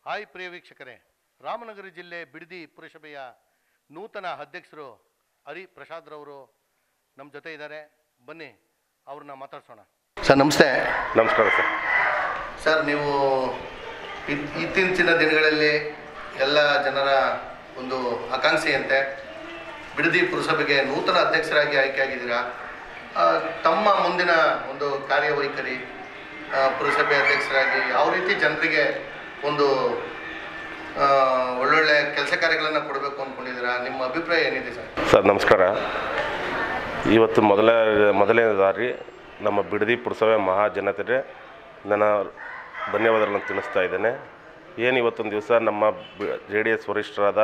hi ಪ್ರಿಯ ವೀಕ್ಷಕರೇ ರಾಮನಗರ ಜಿಲ್ಲೆ ಬಿಡದಿ ಪುರಸಭೆಯ ನೂತನ ಅಧ್ಯಕ್ಷರು ಹರಿ ಪ್ರಸಾದ್ರವರು ನಮ್ಮ ಜೊತೆ ಇದ್ದಾರೆ ಬನ್ನಿ ಅವ್ರನ್ನ ಮಾತಾಡ್ಸೋಣ ಸರ್ ನಮಸ್ತೆ ನಮಸ್ಕಾರ ಸರ್ ಸರ್ ನೀವು ಇತ್- ಇತ್ತೀಚಿನ ದಿನಗಳಲ್ಲಿ ಎಲ್ಲ ಜನರ ಒಂದು ಆಕಾಂಕ್ಷೆಯಂತೆ ಬಿಡದಿ ಪುರಸಭೆಗೆ ನೂತನ ಅಧ್ಯಕ್ಷರಾಗಿ ಆಯ್ಕೆಯಾಗಿದ್ದೀರಾ ಆ, ತಮ್ಮ ಮುಂದಿನ ಒಂದು ಕಾರ್ಯವೈಖರಿ ಆ, ಪುರಸಭೆ ಅಧ್ಯಕ್ಷರಾಗಿ ಯಾವ ರೀತಿ ಜನರಿಗೆ ಒಂದು ಆ, ಒಳ್ಳೊಳ್ಳೆ ಕೆಲಸ ಕಾರ್ಯಗಳನ್ನು ಕೊಡಬೇಕು ಅಂದ್ಕೊಂಡಿದ್ದೀರಾ ನಿಮ್ಮ ಅಭಿಪ್ರಾಯ ಏನಿದೆ ಸರ್ ಸರ್ ನಮಸ್ಕಾರ ಇವತ್ತು ಮೊದಲ ಮೊದಲನೇ ದಾರಿ ನಮ್ಮ ಬಿಡದಿ ಪುರಸಭೆ ಮಹಾಜನತೆಗೆ ನನ್ನ ಧನ್ಯವಾದಗಳನ್ನು ತಿಳಿಸ್ತಾ ಇದ್ದೇನೆ ಏನು ಇವತ್ತೊಂದು ದಿವಸ ನಮ್ಮ ಜೆ ಡಿ ಎಸ್ ವರಿಷ್ಠರಾದ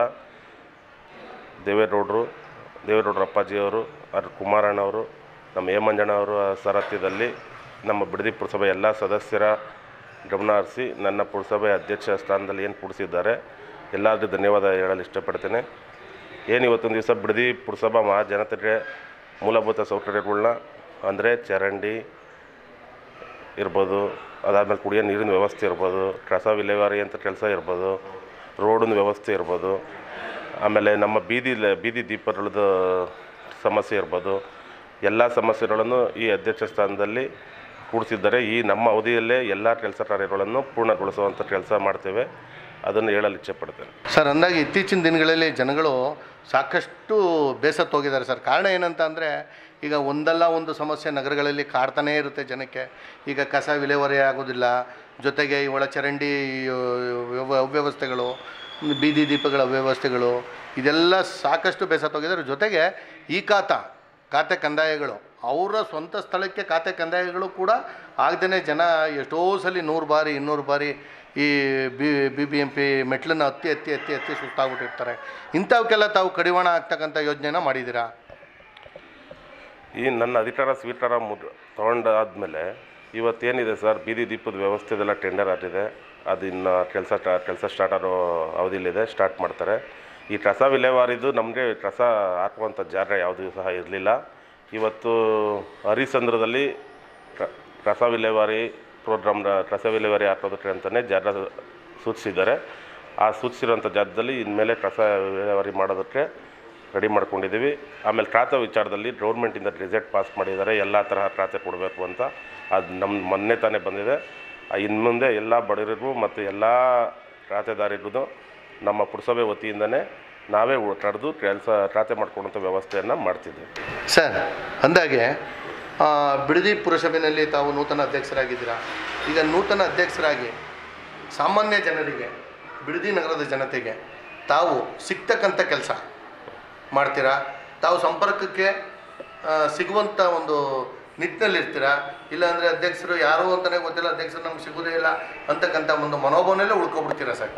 ದೇವೇಗೌಡರು ದೇವೇಗೌಡರ ಅಪ್ಪಾಜಿಯವರು ಅವ್ರ ಕುಮಾರಣ್ಣವರು ನಮ್ಮ ಹೇಮಂಜಣ್ಣವರ ಸಾರಥ್ಯದಲ್ಲಿ ನಮ್ಮ ಬಿಡದಿ ಪುರಸಭೆ ಎಲ್ಲ ಸದಸ್ಯರ ಗಮನ ಹರಿಸಿ ನನ್ನ ಪುರಸಭೆ ಅಧ್ಯಕ್ಷ ಸ್ಥಾನದಲ್ಲಿ ಏನು ಕೂಡಿಸಿದ್ದಾರೆ ಎಲ್ಲರಿಗೂ ಧನ್ಯವಾದ ಹೇಳಲು ಇಷ್ಟಪಡ್ತೇನೆ ಏನು ಇವತ್ತೊಂದು ದಿವಸ ಬಿಡದಿ ಪುರಸಭಾ ಮಹಾಜನತೆಗೆ ಮೂಲಭೂತ ಸೌಕರ್ಯಗಳನ್ನ ಅಂದರೆ ಚರಂಡಿ ಇರ್ಬೋದು ಅದಾದಮೇಲೆ ಕುಡಿಯೋ ನೀರಿನ ವ್ಯವಸ್ಥೆ ಇರ್ಬೋದು ಕಸ ವಿಲೇವಾರಿ ಅಂತ ಕೆಲಸ ಇರ್ಬೋದು ರೋಡಿನ ವ್ಯವಸ್ಥೆ ಇರ್ಬೋದು ಆಮೇಲೆ ನಮ್ಮ ಬೀದಿ ಬೀದಿ ದೀಪಗಳದ ಸಮಸ್ಯೆ ಇರ್ಬೋದು ಎಲ್ಲ ಸಮಸ್ಯೆಗಳನ್ನು ಈ ಅಧ್ಯಕ್ಷ ಸ್ಥಾನದಲ್ಲಿ ಕೂಡಿಸಿದ್ದಾರೆ ಈ ನಮ್ಮ ಅವಧಿಯಲ್ಲೇ ಎಲ್ಲ ಕೆಲಸ ಕಾರ್ಯಗಳನ್ನು ಪೂರ್ಣಗೊಳಿಸುವಂಥ ಕೆಲಸ ಮಾಡ್ತೇವೆ ಅದನ್ನು ಹೇಳಲು ಇಚ್ಛೆಪಡ್ತೇನೆ ಸರ್ ಅಂದಾಗೆ ಇತ್ತೀಚಿನ ದಿನಗಳಲ್ಲಿ ಜನಗಳು ಸಾಕಷ್ಟು ಬೇಸತ್ತು ಹೋಗಿದ್ದಾರೆ ಸರ್ ಕಾರಣ ಏನಂತ ಅಂದರೆ ಈಗ ಒಂದಲ್ಲ ಒಂದು ಸಮಸ್ಯೆ ನಗರಗಳಲ್ಲಿ ಕಾಡ್ತಾನೇ ಇರುತ್ತೆ ಜನಕ್ಕೆ ಈಗ ಕಸ ವಿಲೇವಾರಿ ಆಗೋದಿಲ್ಲ ಜೊತೆಗೆ ಈ ಒಳಚರಂಡಿ ಆ, ವ್ಯವ- ಅವ್ಯವಸ್ಥೆಗಳು ಬೀದಿ ದೀಪಗಳ ಅವ್ಯವಸ್ಥೆಗಳು ಇದೆಲ್ಲ ಸಾಕಷ್ಟು ಬೇಸತ್ತು ಹೋಗಿದ್ದಾರೆ ಜೊತೆಗೆ ಈ ಖಾತ ಖಾತೆ ಕಂದಾಯಗಳು ಅವರ ಸ್ವಂತ ಸ್ಥಳಕ್ಕೆ ಖಾತೆ ಕಂದಾಯಗಳು ಕೂಡ ಆಗದೇ ಜನ ಎಷ್ಟೋ ಸಲ ನೂರು ಬಾರಿ ಇನ್ನೂರು ಬಾರಿ ಈ B B B M P ಮೆಟ್ಲನ್ನು ಹತ್ತಿ ಹತ್ತಿ ಹತ್ತಿ ಹತ್ತಿ ಸುಸ್ತಾಗ್ಬಿಟ್ಟಿರ್ತಾರೆ ಇಂಥವಕ್ಕೆಲ್ಲ ತಾವು ಕಡಿವಾಣ ಆಗ್ತಕ್ಕಂಥ ಯೋಜನೆನ ಮಾಡಿದ್ದೀರಾ ಈ ನನ್ನ ಅಧಿಕಾರ ಸ್ವೀಕಾರ ಮುದ್ ತೊಗೊಂಡಾದ್ಮೇಲೆ ಇವತ್ತೇನಿದೆ ಸರ್ ಬೀದಿ ದೀಪದ ವ್ಯವಸ್ಥೆದೆಲ್ಲ ಟೆಂಡರ್ ಆಗಿದೆ ಅದು ಇನ್ನು ಕೆಲಸ ಕೆಲಸ ಸ್ಟಾರ್ಟ್ ಆಗೋ ಅವಧಿಲಿದೆ ಸ್ಟಾರ್ಟ್ ಮಾಡ್ತಾರೆ ಈ ಕಸ ವಿಲೇವಾರಿದು ನಮಗೆ ಕಸ ಹಾಕುವಂಥ ಜಾಗ ಯಾವುದೂ ಸಹ ಇರಲಿಲ್ಲ ಇವತ್ತು ಹರಿಸಂದ್ರದಲ್ಲಿ ಕ- ಕಸ ವಿಲೇವಾರಿ ಪ್ರೋಗ್ರಾಮ್ ಕಸ ವಿಲೇವಾರಿ ಹಾಕೋದಕ್ಕೆ ಅಂತಲೇ ಜಾಗ ಸೂಚಿಸಿದ್ದಾರೆ ಆ ಸೂಚಿಸಿರೋಂಥ ಜಾಗದಲ್ಲಿ ಇನ್ಮೇಲೆ ಕಸ ವಿಲೇವಾರಿ ಮಾಡೋದಕ್ಕೆ ರೆಡಿ ಮಾಡ್ಕೊಂಡಿದ್ದೀವಿ ಆಮೇಲೆ ಖಾತೆ ವಿಚಾರದಲ್ಲಿ ಗೌರ್ಮೆಂಟಿಂದ ರಿಸಲ್ಟ್ ಪಾಸ್ ಮಾಡಿದ್ದಾರೆ ಎಲ್ಲ ತರಹ ಖಾತೆ ಕೊಡಬೇಕು ಅಂತ ಅದು ನಮ್ಮ ಮೊನ್ನೆ ತಾನೇ ಬಂದಿದೆ ಇನ್ನು ಮುಂದೆ ಎಲ್ಲ ಬಡವರಿಗೂ ಮತ್ತು ಎಲ್ಲ ಖಾತೆದಾರರಿಗೂ ನಮ್ಮ ಪುರಸಭೆ ವತಿಯಿಂದನೇ ನಾವೇ ಉ- ಕರೆದು ಕೆಲಸ ಖಾತೆ ಮಾಡ್ಕೊಳ್ಳೋಂಥ ವ್ಯವಸ್ಥೆಯನ್ನು ಮಾಡ್ತಿದ್ದೀವಿ ಸರ್ ಅಂದಾಗೆ ಆ, ಬಿಡದಿ ಪುರಸಭೆಯಲ್ಲಿ ತಾವು ನೂತನ ಅಧ್ಯಕ್ಷರಾಗಿದ್ದೀರಾ ಈಗ ನೂತನ ಅಧ್ಯಕ್ಷರಾಗಿ ಸಾಮಾನ್ಯ ಜನರಿಗೆ ಬಿಡದಿ ನಗರದ ಜನತೆಗೆ ತಾವು ಸಿಗ್ತಕ್ಕಂಥ ಕೆಲಸ ಮಾಡ್ತೀರಾ ತಾವು ಸಂಪರ್ಕಕ್ಕೆ ಆ, ಸಿಗುವಂಥ ಒಂದು ನಿಟ್ಟಿನಲ್ಲಿರ್ತೀರಾ ಇಲ್ಲಾಂದರೆ ಅಧ್ಯಕ್ಷರು ಯಾರು ಅಂತಲೇ ಗೊತ್ತಿಲ್ಲ ಅಧ್ಯಕ್ಷರು ನಮ್ಗೆ ಸಿಗೋದೇ ಇಲ್ಲ ಅಂತಕ್ಕಂಥ ಒಂದು ಮನೋಭಾವನೆಯಲ್ಲೇ ಉಳ್ಕೊಬಿಡ್ತೀರಾ ಸರ್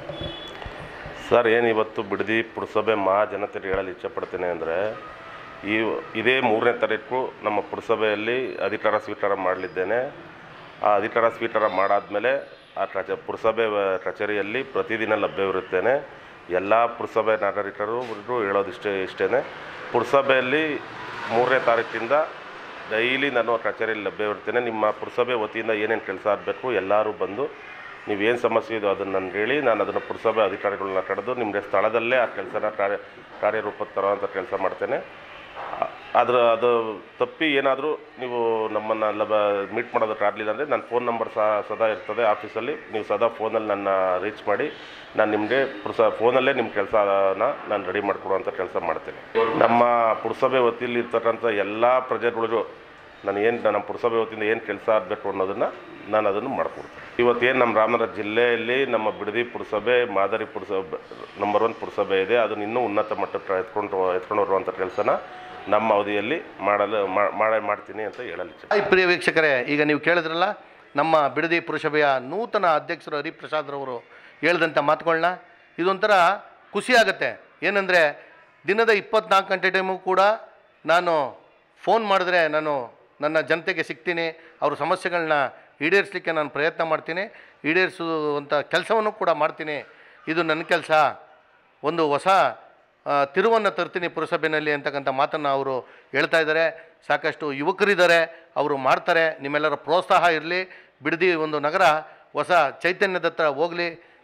ಸರ್ ಏನು ಇವತ್ತು ಬಿಡದಿ ಪುರಸಭೆ ಮಹಾಜನತೆಗೆ ಹೇಳಲು ಇಚ್ಛಪಡ್ತೇನೆ ಅಂದರೆ ಈ ಇದೇ ಮೂರನೇ ತಾರೀಕು ನಮ್ಮ ಪುರಸಭೆಯಲ್ಲಿ ಅಧಿಕಾರ ಸ್ವೀಕಾರ ಮಾಡಲಿದ್ದೇನೆ ಆ ಅಧಿಕಾರ ಸ್ವೀಕಾರ ಮಾಡಾದಮೇಲೆ ಆ ಕಚ ಪುರಸಭೆ ವ- ಕಚೇರಿಯಲ್ಲಿ ಪ್ರತಿದಿನ ಲಭ್ಯವಿರುತ್ತೇನೆ ಎಲ್ಲ ಪುರಸಭೆ ನಾಗರಿಕರು ಹೇಳೋದಿಷ್ಟೇ ಇಷ್ಟೇ ಪುರಸಭೆಯಲ್ಲಿ ಮೂರನೇ ತಾರೀಕಿಂದ ಡೈಲಿ ನಾನು ಕಚೇರಿಯಲ್ಲಿ ಲಭ್ಯವಿರ್ತೇನೆ ನಿಮ್ಮ ಪುರಸಭೆ ವತಿಯಿಂದ ಏನೇನು ಕೆಲಸ ಆಗಬೇಕು ಎಲ್ಲರೂ ಬಂದು ನೀವೇನು ಸಮಸ್ಯೆ ಇದೋ ಅದನ್ನು ನನಗೆ ಹೇಳಿ ನಾನು ಅದನ್ನು ಪುರಸಭೆ ಅಧಿಕಾರಿಗಳನ್ನ ಕರೆದು ನಿಮಗೆ ಸ್ಥಳದಲ್ಲೇ ಆ ಕೆಲಸನ ಕಾರ್ಯ ಕಾರ್ಯರೂಪಕ್ಕೆ ತರೋವಂಥ ಕೆಲಸ ಮಾಡ್ತೇನೆ ಆ- ಅದ್ರ ಅದು ತಪ್ಪಿ ಏನಾದರೂ ನೀವು ನಮ್ಮನ್ನು ಲಭ ಮೀಟ್ ಮಾಡೋದಕ್ಕೆ ಆಗಲಿಲ್ಲ ಅಂದರೆ ನನ್ನ ಫೋನ್ ನಂಬರ್ ಸಹ ಸದಾ ಇರ್ತದೆ ಆಫೀಸಲ್ಲಿ ನೀವು ಸದಾ ಫೋನಲ್ಲಿ ನನ್ನ ರೀಚ್ ಮಾಡಿ ನಾನು ನಿಮಗೆ ಪುರಸ ಫೋನಲ್ಲೇ ನಿಮ್ಮ ಕೆಲಸನ ನಾನು ರೆಡಿ ಮಾಡಿಕೊಡುವಂಥ ಕೆಲಸ ಮಾಡ್ತೇನೆ ನಮ್ಮ ಪುರಸಭೆ ವತಿಯಲ್ಲಿ ಇರ್ತಕ್ಕಂಥ ಎಲ್ಲ ಪ್ರಜೆಗಳಿಗೂ ನಾನು ಏನು ನಮ್ಮ ಪುರಸಭೆ ವತಿಯಿಂದ ಏನು ಕೆಲಸ ಆಗಬೇಕು ಅನ್ನೋದನ್ನು ನಾನು ಅದನ್ನು ಮಾಡಿಕೊಡ್ತೀನಿ ಇವತ್ತೇನು ನಮ್ಮ ರಾಮನಗರ ಜಿಲ್ಲೆಯಲ್ಲಿ ನಮ್ಮ ಬಿಡದಿ ಪುರಸಭೆ ಮಾದರಿ ಪುರಸಭೆ ನಂಬರ್ ಒನ್ ಪುರಸಭೆ ಇದೆ ಅದನ್ನು ಇನ್ನೂ ಉನ್ನತ ಮಟ್ಟಕ್ಕೆ ಎತ್ಕೊಂಡು ಎತ್ಕೊಂಡು ಬರುವಂಥ ಕೆಲಸನ ನಮ್ಮ ಅವಧಿಯಲ್ಲಿ ಮಾಡಲು ಮಾ- ಮಾಡೇ ಮಾಡ್ತೀನಿ ಅಂತ ಹೇಳಲು ಇಚ್ಛೆ ಹಾಯ್ ಪ್ರಿಯ ವೀಕ್ಷಕರೇ ಈಗ ನೀವು ಕೇಳಿದ್ರಲ್ಲ ನಮ್ಮ ಬಿಡದಿ ಪುರಸಭೆಯ ನೂತನ ಅಧ್ಯಕ್ಷರು ಹರಿಪ್ರಸಾದ್ರವರು ಹೇಳಿದಂಥ ಮಾತುಗಳನ್ನ ಇದೊಂಥರ ಖುಷಿ ಆಗುತ್ತೆ ಏನಂದರೆ ದಿನದ ಇಪ್ಪತ್ನಾಲ್ಕು ಗಂಟೆ ಟೈಮು ಕೂಡ ನಾನು ಫೋನ್ ಮಾಡಿದ್ರೆ ನಾನು ನನ್ನ ಜನತೆಗೆ ಸಿಗ್ತೀನಿ ಅವ್ರ ಸಮಸ್ಯೆಗಳನ್ನ ಈಡೇರಿಸಲಿಕ್ಕೆ ನಾನು ಪ್ರಯತ್ನ ಮಾಡ್ತೀನಿ ಈಡೇರಿಸುವಂಥ ಕೆಲಸವನ್ನು ಕೂಡ ಮಾಡ್ತೀನಿ ಇದು ನನ್ನ ಕೆಲಸ ಒಂದು ಹೊಸ ಆ, ತಿರುವನ್ನು ತರ್ತೀನಿ ಪುರಸಭೆಯಲ್ಲಿ ಅಂತಕ್ಕಂಥ ಮಾತನ್ನು ಅವರು ಹೇಳ್ತಾ ಇದ್ದಾರೆ ಸಾಕಷ್ಟು ಯುವಕರಿದ್ದಾರೆ ಅವರು ಮಾಡ್ತಾರೆ ನಿಮ್ಮೆಲ್ಲರ ಪ್ರೋತ್ಸಾಹ ಇರಲಿ ಬಿಡದಿ ಒಂದು ನಗರ ಹೊಸ ಚೈತನ್ಯದತ್ತ ಹೋಗಲಿ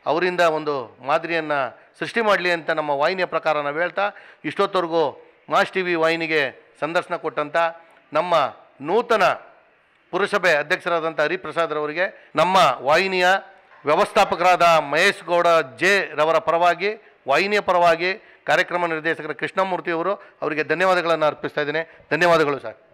ಅವರಿಂದ ಒಂದು ಮಾದರಿಯನ್ನು ಸೃಷ್ಟಿ ಮಾಡಲಿ ಅಂತ ನಮ್ಮ ವಾಹಿನಿಯ ಪ್ರಕಾರ ನಾವು ಹೇಳ್ತಾ ಇಷ್ಟೊತ್ತವರೆಗೂ ಮಾಸ್ ಟಿ ವಿ ವಾಹಿನಿಗೆ ಸಂದರ್ಶನ ಕೊಟ್ಟಂಥ ನಮ್ಮ ನೂತನ ಪುರಸಭೆ ಅಧ್ಯಕ್ಷರಾದಂಥ ಹರಿಪ್ರಸಾದ್ರವರಿಗೆ ನಮ್ಮ ವಾಹಿನಿಯ ವ್ಯವಸ್ಥಾಪಕರಾದ ಮಹೇಶ್ ಗೌಡ ಜೆ ರವರ ಪರವಾಗಿ ವಾಹಿನಿಯ ಪರವಾಗಿ ಕಾರ್ಯಕ್ರಮ ನಿರ್ದೇಶಕರ ಕೃಷ್ಣಮೂರ್ತಿಯವರು ಅವರಿಗೆ ಧನ್ಯವಾದಗಳನ್ನು ಅರ್ಪಿಸ್ತಾ ಇದ್ದೇನೆ ಧನ್ಯವಾದಗಳು ಸರ್